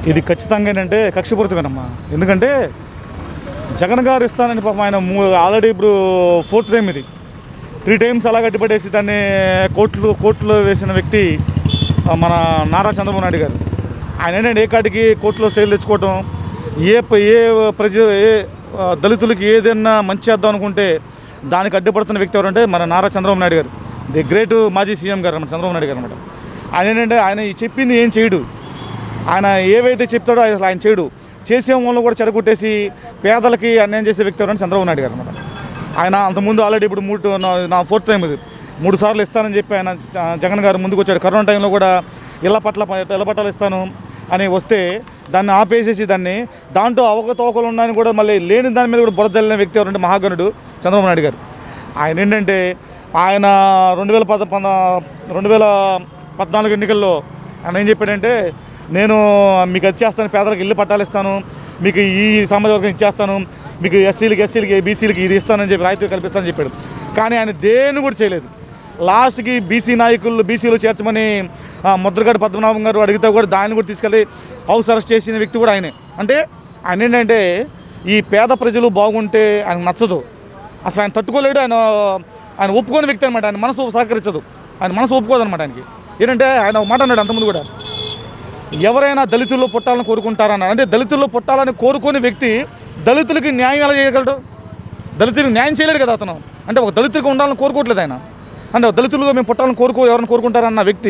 ఇది ఖచ్చితంగా ఏంటంటే కక్షపూరితమేనమ్మా ఎందుకంటే జగన్ గారు ఇస్తానని పాపం ఆయన మూ ఆల్రెడీ ఇప్పుడు ఫోర్త్ టైం ఇది త్రీ టైమ్స్ అలా గట్టిపడేసి దాన్ని కోర్టులు కోర్టులో వేసిన వ్యక్తి ఆ, మన నారా చంద్రబాబు నాయుడు గారు ఆయన ఏంటంటే ఏ కాటికి కోర్టులో స్టైల్ తెచ్చుకోవటం ఏ ప- ఏ ప్రజ ఏ ఆ, దళితులకి ఏదైనా మంచి చేద్దాం అనుకుంటే దానికి అడ్డుపడుతున్న వ్యక్తి ఎవరంటే మన నారా చంద్రబాబు నాయుడు గారు ది గ్రేట్ మాజీ సీఎం గారు అన్నమాట చంద్రబాబు నాయుడు గారు అనమాట ఆయన ఏంటంటే ఆయన ఈ చెప్పింది ఏం చేయడు ఆయన ఏవైతే చెప్తాడో అది అసలు ఆయన చేయడు చేసే వాళ్ళు కూడా చెడగొట్టేసి పేదలకి అన్యాయం చేసే వ్యక్తి ఎవరంటే చంద్రబాబు నాయుడు గారు అనమాట ఆయన అంతకుముందు ఆల్రెడీ ఇప్పుడు మూడు నా- నా ఫోర్త్ టైం ఇది మూడు సార్లు ఇస్తానని చెప్పి ఆయన జ- జగన్ గారు ముందుకు వచ్చాడు కరోనా టైంలో కూడా ఇళ్ళ పట్ల ప- ఇళ్ళ పట్టాలు ఇస్తాను అని వస్తే దాన్ని ఆపేసేసి దాన్ని దాంట్లో అవకతవకలు ఉన్నాయని కూడా మళ్ళీ లేని దాని మీద కూడా బురద జల్లిన వ్యక్తి ఎవరంటే మహాగణుడు చంద్రబాబు నాయుడు గారు ఆయన ఏంటంటే ఆయన రెండు వేల పద పద రెండు వేల పద్నాలుగు ఎన్నికల్లో ఆయన ఏం చెప్పాడంటే నేను మీకు అది చేస్తాను పేదలకు ఇల్లు పట్టాలు ఇస్తాను మీకు ఈ సమాజ వర్గం ఇచ్చేస్తాను మీకు ఎస్సీలకి ఎస్సీలకి బీసీలకి ఇది ఇస్తానని చెప్పి రాయితీ కల్పిస్తానని చెప్పాడు కానీ ఆయన దేన్ని కూడా చేయలేదు లాస్ట్కి బీసీ నాయకులు బీసీలో చేర్చమని ఆ, ముద్రగడ పద్మనాభం గారు అడిగితే కూడా దాన్ని కూడా తీసుకెళ్ళి హౌస్ అరెస్ట్ చేసిన వ్యక్తి కూడా ఆయనే అంటే ఆయన ఏంటంటే ఈ పేద ప్రజలు బాగుంటే ఆయనకు నచ్చదు అసలు ఆయన తట్టుకోలేడు ఆయన ఆయన ఒప్పుకోని వ్యక్తి అనమాట ఆయన మనసు సహకరించదు ఆయన మనసు ఒప్పుకోదన్నమాట ఆయనకి ఏంటంటే ఆయన ఒక మాట అన్నాడు అంతకుముందు కూడా ఎవరైనా దళితుల్లో పుట్టాలని కోరుకుంటారన్నాడు అంటే దళితుల్లో పుట్టాలని కోరుకోని వ్యక్తి దళితులకి న్యాయం ఎలా చేయగలడు దళితులకు న్యాయం చేయలేడు కదా అతను అంటే ఒక దళితులకు ఉండాలని కోరుకోవట్లేదు ఆయన అంటే ఒక దళితులుగా మేము పుట్టాలని కోరుకో ఎవరిని కోరుకుంటారన్న వ్యక్తి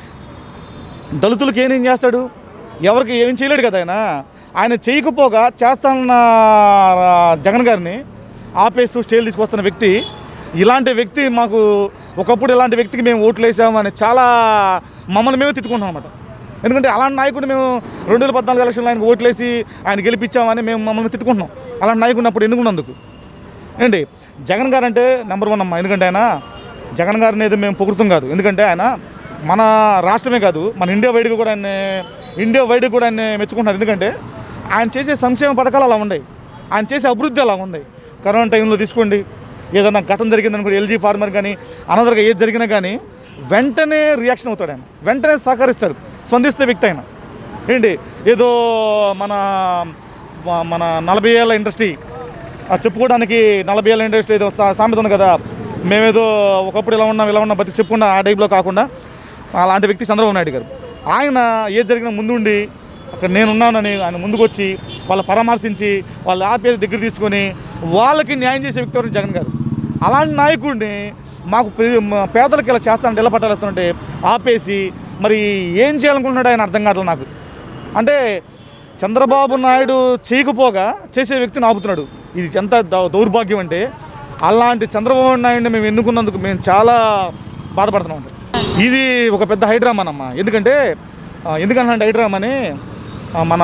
దళితులకు ఏం చేస్తాడు ఎవరికి ఏం చేయలేడు కదా ఆయన ఆయన చేయకపోగా చేస్తానన్న ఆ, జగన్ గారిని ఆపేస్తూ స్టేలు తీసుకొస్తున్న వ్యక్తి ఇలాంటి వ్యక్తి మాకు ఒకప్పుడు ఇలాంటి వ్యక్తికి మేము ఓట్లు వేసామని చాలా మమ్మల్ని మేమే తిట్టుకుంటాం అనమాట ఎందుకంటే అలాంటి నాయకుడిని మేము రెండు వేల పద్నాలుగు ఎలక్షన్లో ఆయనకు ఓట్లేసి ఆయన గెలిపించామని మేము మమ్మల్ని తిట్టుకుంటున్నాం అలాంటి నాయకుడిని అప్పుడు ఎన్నుకున్నందుకు ఏంటి జగన్ గారు అంటే నెంబర్ వన్ అమ్మా ఎందుకంటే ఆయన జగన్ గారిని ఏదో మేము పొగుడుతాం కాదు ఎందుకంటే ఆయన మన రాష్ట్రమే కాదు మన ఇండియా వైడ్గా కూడా ఆయన ఇండియా వైడ్గా కూడా ఆయన మెచ్చుకుంటున్నారు ఎందుకంటే ఆయన చేసే సంక్షేమ పథకాలు అలా ఉన్నాయి ఆయన చేసే అభివృద్ధి అలా ఉంది కరోనా టైంలో తీసుకోండి ఏదైనా ఘటన జరిగిందనుకోండి ఎల్జీ ఫార్మర్ కానీ అనదర్గా ఏది జరిగినా కానీ వెంటనే రియాక్షన్ అవుతాడు ఆయన వెంటనే సహకరిస్తాడు స్పందిస్తే వ్యక్తి ఆయన ఏంటి ఏదో మన మన నలభై ఏళ్ళ ఇండస్ట్రీ ఆ చెప్పుకోవడానికి నలభై ఏళ్ళ ఇండస్ట్రీ ఏదో సా- సామెత ఉంది కదా మేమేదో ఒకప్పుడు ఇలా ఉన్నాం ఇలా ఉన్నాం బతి చెప్పుకున్న ఆ టైప్లో కాకుండా అలాంటి వ్యక్తి చంద్రబాబు నాయుడు గారు ఆయన ఏది జరిగినా ముందుండి అక్కడ నేనున్నానని ఆయన ముందుకు వచ్చి వాళ్ళ పరామర్శించి వాళ్ళ ఆపేది దగ్గర తీసుకొని వాళ్ళకి న్యాయం చేసే వ్యక్తి ఎవరు జగన్ గారు అలాంటి నాయకుడిని మాకు పే- మ- పేదలకు ఇలా చేస్తానంటే ఇలా పట్టాలు ఇస్తుంటే ఆపేసి మరి ఏం చేయాలనుకుంటున్నాడు ఆయన అర్థం కావట్లేదు నాకు అంటే చంద్రబాబు నాయుడు చేయకపోగా చేసే వ్యక్తిని ఆపుతున్నాడు ఇది ఎంత దౌ- దౌర్భాగ్యం అంటే అలాంటి చంద్రబాబు నాయుడిని మేము ఎన్నుకున్నందుకు మేము చాలా బాధపడుతున్నాం అండి. ఇది ఒక పెద్ద హైడ్రామానమ్మా ఎందుకంటే ఆ, ఎందుకంటే హైడ్రామాని ఆ, మన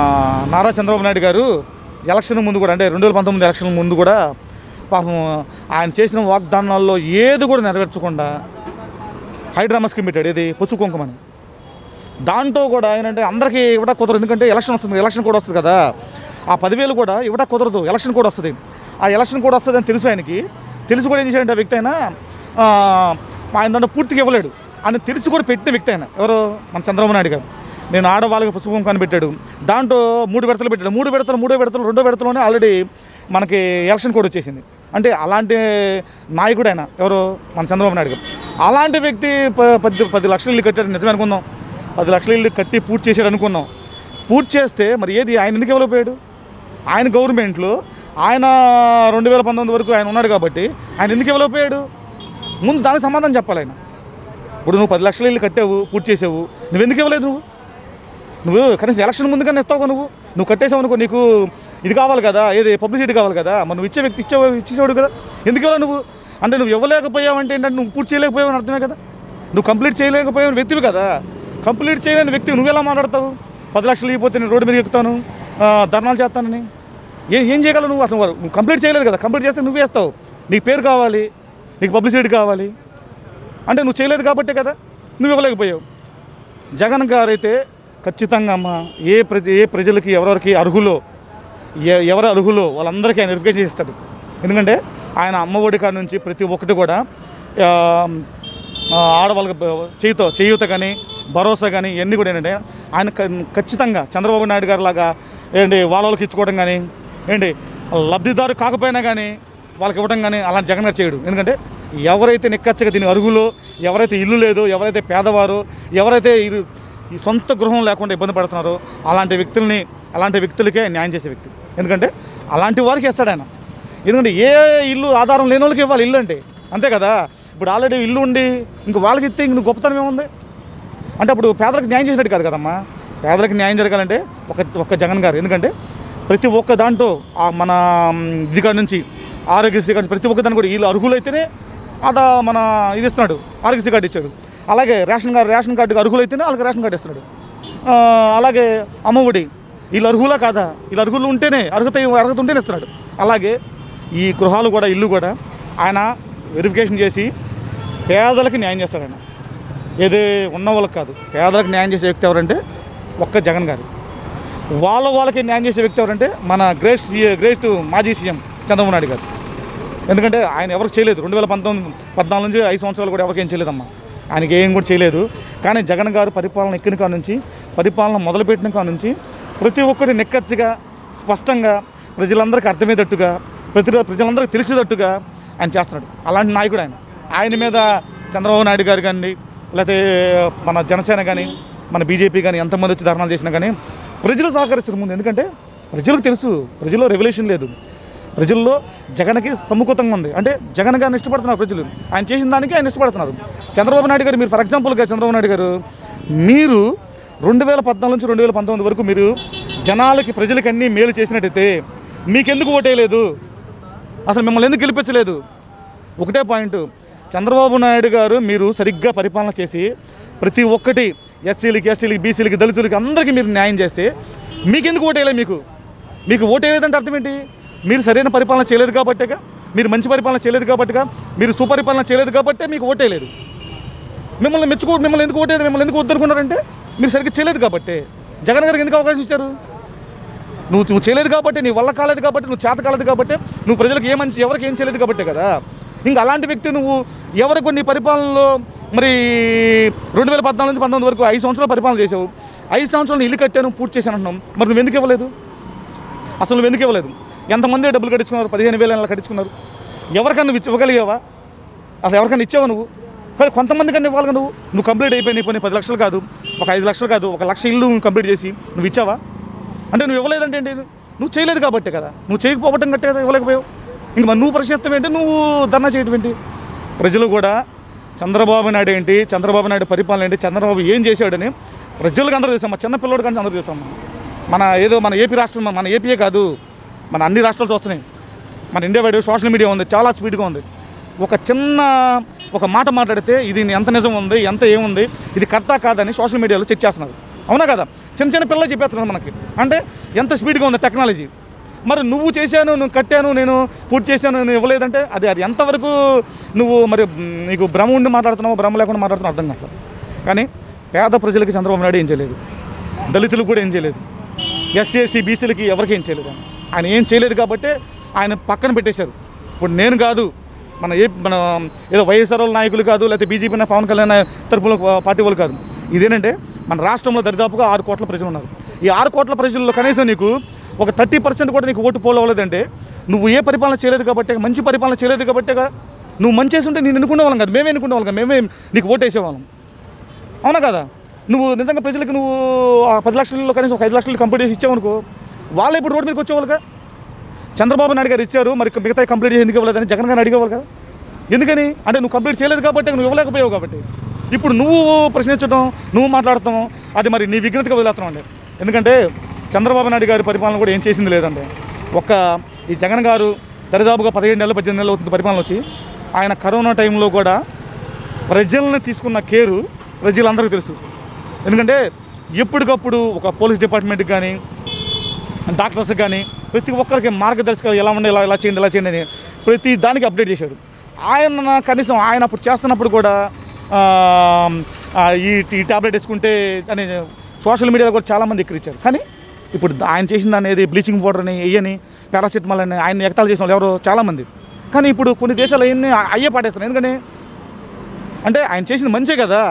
నారా చంద్రబాబు నాయుడు గారు ఎలక్షన్ ముందు కూడా అంటే రెండు వేల పంతొమ్మిది ఎలక్షన్ ముందు కూడా పాపం ఆయన చేసిన వాగ్దానాల్లో ఏది కూడా నెరవేర్చకుండా హైడ్రామా స్కీమ్ పెట్టాడు ఇది పసుపు కుంకుమని దాంట్లో కూడా ఏంటంటే అందరికీ ఇవ్వడా కుదరదు ఎందుకంటే ఎలక్షన్ వస్తుంది ఎలక్షన్ కూడా వస్తుంది కదా ఆ పదివేలు కూడా ఇవ్వడా కుదరదు ఎలక్షన్ కూడా వస్తుంది ఆ ఎలక్షన్ కూడా వస్తుంది అని తెలుసు ఆయనకి తెలిసి కూడా ఏం చేశాడంటే ఆ వ్యక్తి అయినా ఆ, ఆయన దాంట్లో పూర్తిగా ఇవ్వలేడు ఆయన తెలిసి కూడా పెట్టిన వ్యక్తి ఆయన ఎవరు మన చంద్రబాబు నాయుడు గారు నేను ఆడవాళ్ళకి పసుపు కుంకాన్ని పెట్టాడు దాంట్లో మూడు విడతలు పెట్టాడు మూడు విడతలు మూడో విడతలు రెండో విడతలోనే ఆల్రెడీ మనకి ఎలక్షన్ కూడా వచ్చేసింది అంటే అలాంటి నాయకుడు ఆయన ఎవరు మన చంద్రబాబు నాయుడు గారు అలాంటి వ్యక్తి ప- పది పది లక్షలు ఇల్లు కట్టాడు నిజమే అనుకుందాం పది లక్షల ఇల్లు కట్టి పూర్తి చేశాడు అనుకున్నాం పూర్తి చేస్తే మరి ఏది ఆయన ఎందుకు ఇవ్వలేకపోయాడు ఆయన గవర్నమెంట్లో ఆయన రెండు వేల పంతొమ్మిది వరకు ఆయన ఉన్నాడు కాబట్టి ఆయన ఎందుకు ఇవ్వలేకపోయాడు ముందు దానికి సమాధానం చెప్పాలి ఆయన ఇప్పుడు నువ్వు పది లక్షల ఇల్లు కట్టావు పూర్తి చేసావు నువ్వు ఎందుకు ఇవ్వలేదు నువ్వు నువ్వు కనీసం ఎలక్షన్ ముందుగానే ఇస్తావు నువ్వు నువ్వు కట్టేసావు అనుకో నీకు ఇది కావాలి కదా ఏది పబ్లిసిటీ కావాలి కదా మరి నువ్వు ఇచ్చే వ్యక్తి ఇచ్చేవాడు ఇచ్చేసాడు కదా ఎందుకు ఇవ్వాలి నువ్వు అంటే నువ్వు ఇవ్వలేకపోయావు అంటే ఏంటంటే నువ్వు పూర్తి చేయలేకపోయావు అని అర్థమే కదా నువ్వు కంప్లీట్ చేయలేకపోయావు వ్యక్తివి కదా కంప్లీట్ చేయలేని వ్యక్తి నువ్వు ఎలా మాట్లాడతావు పది లక్షలు ఇవ్వకపోతే నేను రోడ్డు మీద ఎక్కుతాను ఆ, ధర్నాలు చేస్తానని ఏం ఏం చేయగలవు నువ్వు అసలు నువ్వు కంప్లీట్ చేయలేదు కదా కంప్లీట్ చేస్తే నువ్వు వేస్తావు నీకు పేరు కావాలి నీకు పబ్లిసిటీ కావాలి అంటే నువ్వు చేయలేదు కాబట్టే కదా నువ్వు ఇవ్వలేకపోయావు జగన్ గారు అయితే ఖచ్చితంగా అమ్మ ఏ ప్రజ ఏ ప్రజలకి ఎవరెవరికి అర్హులో ఎ- ఎవరు అర్హులో వాళ్ళందరికీ ఆయన వెరిఫికేషన్ చేస్తాడు ఎందుకంటే ఆయన అమ్మఒడి కాడ నుంచి ప్రతి ఒక్కటి కూడా ఆ, ఆ, ఆడవాళ్ళకి బ- చేయుతో చేయూత కానీ భరోసా కానీ ఇవన్నీ కూడా ఏంటంటే ఆయన క- ఖచ్చితంగా చంద్రబాబు నాయుడు గారి లాగా ఏంటి వాళ్ళ వాళ్ళకి ఇచ్చుకోవడం కానీ ఏంటి లబ్ధిదారు కాకపోయినా కానీ వాళ్ళకి ఇవ్వడం కానీ అలాంటి జగన్ గారు చేయడు ఎందుకంటే ఎవరైతే నిక్కచ్చగా దీని అరుగులో ఎవరైతే ఇల్లు లేదో ఎవరైతే పేదవారో ఎవరైతే ఇరు ఈ సొంత గృహం లేకుండా ఇబ్బంది పడుతున్నారో అలాంటి వ్యక్తుల్ని అలాంటి వ్యక్తులకే న్యాయం చేసే వ్యక్తి ఎందుకంటే అలాంటి వారికి ఇస్తాడు ఆయన ఎందుకంటే ఏ ఇల్లు ఆధారం లేని వాళ్ళకి ఇవ్వాలి ఇల్లు అంటే అంతే కదా ఇప్పుడు ఆల్రెడీ ఇల్లు ఉండి ఇంక వాళ్ళకి ఇస్తే ఇంక గొప్పతనం ఏముంది అంటే అప్పుడు పేదలకు న్యాయం చేసినట్టు కాదు కదమ్మా పేదలకు న్యాయం జరగాలంటే ఒక ఒక్క జగన్ గారు ఎందుకంటే ప్రతి ఒక్క దాంట్లో ఆ మన మ్, ఇది కాడ నుంచి ఆరోగ్యశ్రీ కార్డు ప్రతి ఒక్క దాన్ని కూడా వీళ్ళు అర్హులైతేనే అదా మన ఇది ఇస్తున్నాడు ఆరోగ్యశ్రీ కార్డు ఇచ్చాడు అలాగే రేషన్ కార్డు రేషన్ కార్డుకి అర్హులైతేనే వాళ్ళకి రేషన్ కార్డు ఇస్తున్నాడు ఆ, అలాగే అమ్మఒడి వీళ్ళు అర్హులా కాదా వీళ్ళు అర్హులు ఉంటేనే అర్హత అర్హత ఉంటేనే ఇస్తున్నాడు అలాగే ఈ గృహాలు కూడా ఇల్లు కూడా ఆయన వెరిఫికేషన్ చేసి పేదలకు న్యాయం చేస్తాడు ఆయన ఏది ఉన్న వాళ్ళకి కాదు పేదలకు న్యాయం చేసే వ్యక్తి ఎవరంటే ఒక్క జగన్ గారు వాళ్ళ వాళ్ళకి న్యాయం చేసే వ్యక్తి ఎవరంటే మన గ్రేట్ గ్రేట్ మాజీ సీఎం చంద్రబాబు నాయుడు గారు ఎందుకంటే ఆయన ఎవరికి చేయలేదు రెండు వేల పంతొమ్మిది పద్నాలుగు నుంచి ఐదు సంవత్సరాలు కూడా ఎవరికి ఏం చేయలేదమ్మా ఆయనకి ఏం కూడా చేయలేదు కానీ జగన్ గారు పరిపాలన ఎక్కిన కాడ నుంచి పరిపాలన మొదలుపెట్టిన కాడ నుంచి ప్రతి ఒక్కటి నెక్కచ్చిగా స్పష్టంగా ప్రజలందరికీ అర్థమయ్యేటట్టుగా ప్రతి ప్రజలందరికీ తెలిసేటట్టుగా ఆయన చేస్తున్నాడు అలాంటి నాయకుడు ఆయన ఆయన మీద చంద్రబాబు నాయుడు గారు కానీ లేకపోతే మన జనసేన కానీ మన బీజేపీ కానీ ఎంతమంది వచ్చి ధర్నాలు చేసినా కానీ ప్రజలు సహకరించరు ముందు ఎందుకంటే ప్రజలకు తెలుసు ప్రజల్లో రెవల్యూషన్ లేదు ప్రజల్లో జగన్కి సముఖతంగా ఉంది అంటే జగన్ గారిని ఇష్టపడుతున్నారు ప్రజలు ఆయన చేసిన దానికి ఆయన ఇష్టపడుతున్నారు చంద్రబాబు నాయుడు గారు మీరు ఫర్ ఎగ్జాంపుల్గా చంద్రబాబు నాయుడు గారు మీరు రెండు వేల పద్నాలుగు నుంచి రెండు వేల పంతొమ్మిది వరకు మీరు జనాలకి ప్రజలకి అన్నీ మేలు చేసినట్టయితే మీకెందుకు ఓటేయలేదు అసలు మిమ్మల్ని ఎందుకు గెలిపించలేదు ఒకటే పాయింట్ చంద్రబాబు నాయుడు గారు మీరు సరిగ్గా పరిపాలన చేసి ప్రతి ఒక్కటి ఎస్సీలకి ఎస్టీలకి బీసీలకి దళితులకి అందరికీ మీరు న్యాయం చేస్తే మీకెందుకు ఓటేయలే మీకు మీకు ఓటేయలేదంటే అర్థం ఏంటి మీరు సరైన పరిపాలన చేయలేదు కాబట్టేగా మీరు మంచి పరిపాలన చేయలేదు కాబట్టిగా మీరు సుపరిపాలన చేయలేదు కాబట్టే మీకు ఓటేయలేదు మిమ్మల్ని మెచ్చుకో మిమ్మల్ని ఎందుకు ఓటేది మిమ్మల్ని ఎందుకు వద్దనుకున్నారంటే మీరు సరిగ్గా చేయలేదు కాబట్టి జగన్ గారికి ఎందుకు అవకాశం ఇచ్చారు నువ్వు నువ్వు చేయలేదు కాబట్టి నీ వల్ల కాలేదు కాబట్టి నువ్వు చేత కాలేదు కాబట్టి నువ్వు ప్రజలకు ఏ మంచి ఎవరికి ఏం చేయలేదు కాబట్టే కదా ఇంకా అలాంటి వ్యక్తి నువ్వు ఎవరు కొన్ని పరిపాలనలో మరి రెండు వేల పద్నాలుగు నుంచి పంతొమ్మిది వరకు ఐదు సంవత్సరాలు పరిపాలన చేసావు ఐదు సంవత్సరాలు ఇల్లు కట్టాను పూర్తి చేశాను అంటున్నాం మరి నువ్వు ఎందుకు ఇవ్వలేదు అసలు నువ్వు ఎందుకు ఇవ్వలేదు ఎంతమంది డబ్బులు కట్టించుకున్నారు పదిహేను వేల నెలలు కట్టించుకున్నారు ఎవరికన్నా నువ్వు ఇచ్చి- ఇవ్వగలిగావా అసలు ఎవరికైనా ఇచ్చావా నువ్వు కానీ కొంతమంది కన్నా ఇవ్వాలి నువ్వు నువ్వు కంప్లీట్ అయిపోయి నీ పని పది లక్షలు కాదు ఒక ఐదు లక్షలు కాదు ఒక లక్ష ఇల్లు నువ్వు కంప్లీట్ చేసి నువ్వు ఇచ్చావా అంటే నువ్వు ఇవ్వలేదంటే ఏంటి నువ్వు చేయలేదు కాబట్టే కదా నువ్వు చేయకపోవటం కట్టే కదా ఇవ్వలేకపోయావు ఇంక మరి నువ్వు ప్రశ్నిస్తావు ఏంటి నువ్వు ధర్నా చేయటం ఏంటి ప్రజలు కూడా చంద్రబాబు నాయుడు ఏంటి చంద్రబాబు నాయుడు పరిపాలన ఏంటి చంద్రబాబు ఏం చేశాడని ప్రజలకు అందరూ చేస్తాం మా చిన్న పిల్లోడు కానీ అందరూ చేస్తాం మన ఏదో మన ఏపీ రాష్ట్రం మన ఏపీయే కాదు మన అన్ని రాష్ట్రాలు చూస్తున్నాయి మన ఇండియా వైడ్ సోషల్ మీడియా ఉంది చాలా స్పీడ్గా ఉంది ఒక చిన్న ఒక మాట మాట్లాడితే ఇది ఎంత నిజం ఉంది ఎంత ఏముంది ఇది కరెక్టా కాదని సోషల్ మీడియాలో చెక్ చేస్తున్నారు అవునా కదా చిన్న చిన్న పిల్లలు చెప్పేస్తున్నారు మనకి అంటే ఎంత స్పీడ్గా ఉంది టెక్నాలజీ మరి నువ్వు చేశాను నువ్వు కట్టాను నేను పూర్తి చేశాను నేను ఇవ్వలేదంటే అది అది ఎంతవరకు నువ్వు మరి మ్, నీకు భ్రమ ఉండి మాట్లాడుతున్నావు భ్రమ లేకుండా మాట్లాడుతున్నావు అర్థం కావట్లేదు కానీ పేద ప్రజలకి చంద్రబాబు నాయుడు ఏం చేయలేదు దళితులకు కూడా ఏం చేయలేదు ఎస్సీ ఎస్సీ బీసీలకి ఎవరికి ఏం చేయలేదు ఆయన. ఆయన ఏం చేయలేదు కాబట్టి ఆయన పక్కన పెట్టేశారు ఇప్పుడు నేను కాదు మన ఏ మన ఏదో వైఎస్ఆర్ వాళ్ళ నాయకులు కాదు లేకపోతే బీజేపీ నా పవన్ కళ్యాణ్ తరపున పార్టీ వాళ్ళు కాదు ఇదేంటంటే మన రాష్ట్రంలో దరిదాపుగా ఆరు కోట్ల ప్రజలు ఉన్నారు ఈ ఆరు కోట్ల ప్రజల్లో కనీసం నీకు ఒక థర్టీ పర్సెంట్ కూడా నీకు ఓటు పోలవలేదంటే నువ్వు ఏ పరిపాలన చేయలేదు కాబట్టి మంచి పరిపాలన చేయలేదు కాబట్టేగా నువ్వు మంచి చేసి ఉంటే నేను ఎన్నుకునే వాళ్ళం కదా మేమే ఎన్నుకునే వాళ్ళం కదా మేమే నీకు ఓటు వేసేవాళ్ళం అవునా కదా నువ్వు నిజంగా ప్రజలకు నువ్వు ఆ పది లక్షల్లో కనీసం ఒక ఐదు లక్షలు కంప్లీట్ చేసి ఇచ్చావనుకో వాళ్ళు ఇప్పుడు రోడ్డు మీదకి వచ్చేవాళ్ళుగా చంద్రబాబు నాయుడు గారు ఇచ్చారు మరి మిగతా కంప్లీట్ చేసి ఎందుకు ఇవ్వలేదని జగన్ గారిని అడిగేవాళ్ళు కదా ఎందుకని అంటే నువ్వు కంప్లీట్ చేయలేదు కాబట్టి నువ్వు ఇవ్వలేకపోయావు కాబట్టి ఇప్పుడు నువ్వు ప్రశ్నించడం నువ్వు మాట్లాడటం అది మరి నీ విఘ్నతగా వదిలేస్తున్నావు అండి ఎందుకంటే చంద్రబాబు నాయుడు గారి పరిపాలన కూడా ఏం చేసింది లేదండి ఒక్క ఈ జగన్ గారు దరిదాపుగా పదిహేడు నెలలు పద్దెనిమిది నెలలు అవుతుంది పరిపాలన వచ్చి ఆయన కరోనా టైంలో కూడా ప్రజల్ని తీసుకున్న కేరు ప్రజలందరికీ తెలుసు ఎందుకంటే ఎప్పటికప్పుడు ఒక పోలీస్ డిపార్ట్మెంట్కి కానీ డాక్టర్స్ కానీ ప్రతి ఒక్కరికి మార్గదర్శకాలు ఎలా ఉండే ఇలా ఇలా చేయండి ఇలా చేయండి అని ప్రతి దానికి అప్డేట్ చేశాడు ఆయన కనీసం ఆయన అప్పుడు చేస్తున్నప్పుడు కూడా ఆ, ఆ, ఈ ఈ టాబ్లెట్ వేసుకుంటే అని సోషల్ మీడియాలో కూడా చాలామంది ఎక్కిరించారు కానీ ఇప్పుడు ఆయన చేసిన దాన్ని ఏది బ్లీచింగ్ పౌడర్ అని వెయ్యని పారాసిటమాల్ అని ఆయన ఎగతాలు చేసిన వాళ్ళు ఎవరో చాలామంది కానీ ఇప్పుడు కొన్ని దేశాలు అవన్నీ అయ్యే పాటేస్తారు ఎందుకని అంటే ఆయన చేసింది మంచే కదా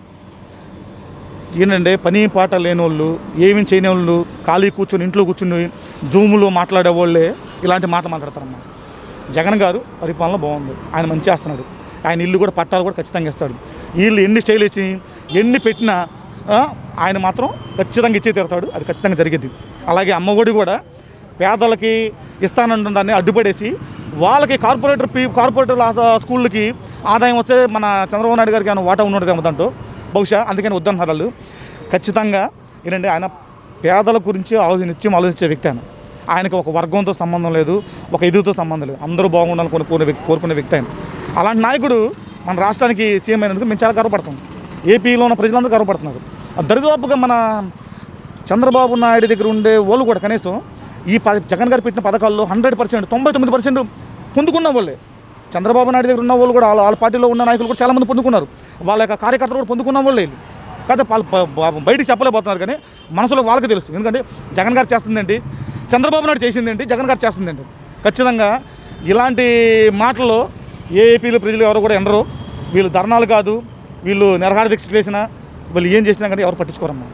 ఏంటంటే పని పాట లేని వాళ్ళు ఏమి చేయని వాళ్ళు ఖాళీ కూర్చొని ఇంట్లో కూర్చుని జూములో మాట్లాడే వాళ్ళే ఇలాంటి మాటలు మాట్లాడతారమ్మా జగన్ గారు పరిపాలన బాగుంది ఆయన మంచి చేస్తున్నాడు ఆయన ఇల్లు కూడా పట్టాలు కూడా ఖచ్చితంగా ఇస్తాడు వీళ్ళు ఎన్ని స్టైల్ ఇచ్చి ఎన్ని పెట్టినా ఆ, ఆయన మాత్రం ఖచ్చితంగా ఇచ్చే తీరుతాడు అది ఖచ్చితంగా జరిగింది అలాగే అమ్మఒడి కూడా పేదలకి ఇస్తానంటున్న దాన్ని అడ్డుపడేసి వాళ్ళకి కార్పొరేటర్ పీ కార్పొరేటర్ స్కూళ్ళకి ఆదాయం వస్తే మన చంద్రబాబు నాయుడు గారికి ఏమైనా వాటా ఉన్నదేమో దాంట్లో బహుశా అందుకని వద్దన్నారు వాళ్ళు ఖచ్చితంగా ఏంటంటే ఆయన పేదల గురించి ఆలోచన నిత్యం ఆలోచించే వ్యక్తి ఆయన ఆయనకు ఒక వర్గంతో సంబంధం లేదు ఒక ఎదుగుతో సంబంధం లేదు అందరూ బాగుండాలని కోరుకునే వ్యక్తి కోరుకునే వ్యక్తి ఆయన అలాంటి నాయకుడు మన రాష్ట్రానికి సీఎం అయినందుకు మేము చాలా గర్వపడతాం ఏపీలో ఉన్న ప్రజలందరూ గర్వపడుతున్నారు ఆ దరిదాపుగా మన చంద్రబాబు నాయుడు దగ్గర ఉండే వాళ్ళు కూడా కనీసం ఈ ప జగన్ గారు పెట్టిన పథకాల్లో హండ్రెడ్ పర్సెంట్ తొంభై తొమ్మిది పర్సెంట్ పొందుకున్న వాళ్ళే చంద్రబాబు నాయుడు దగ్గర ఉన్న వాళ్ళు కూడా వాళ్ళ వాళ్ళ పార్టీలో ఉన్న నాయకులు కూడా చాలామంది పొందుకున్నారు వాళ్ళ యొక్క కార్యకర్తలు కూడా పొందుకున్న వాళ్ళే వీళ్ళు. కాకపోతే వాళ్ళు బ- బ- బయటికి చెప్పలేకపోతున్నారు కానీ మనసులో వాళ్ళకి తెలుసు ఎందుకంటే జగన్ గారు చేస్తుందండి చంద్రబాబు నాయుడు చేసిందేంటి జగన్ గారు చేస్తుందండి ఖచ్చితంగా ఇలాంటి మాటల్లో ఏ ఏపీలో ప్రజలు ఎవరు కూడా ఎండరు వీళ్ళు ధర్నాలు కాదు వీళ్ళు నిరహార దీక్ష చేసినా వీళ్ళు ఏం చేసినా కానీ ఎవరు పట్టించుకోరమ్మా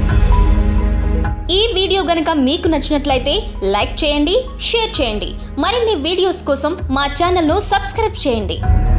ఈ వీడియో గనుక మీకు నచ్చినట్లయితే లైక్ చేయండి షేర్ చేయండి మరిన్ని వీడియోస్ కోసం మా ఛానల్ను సబ్స్క్రైబ్ చేయండి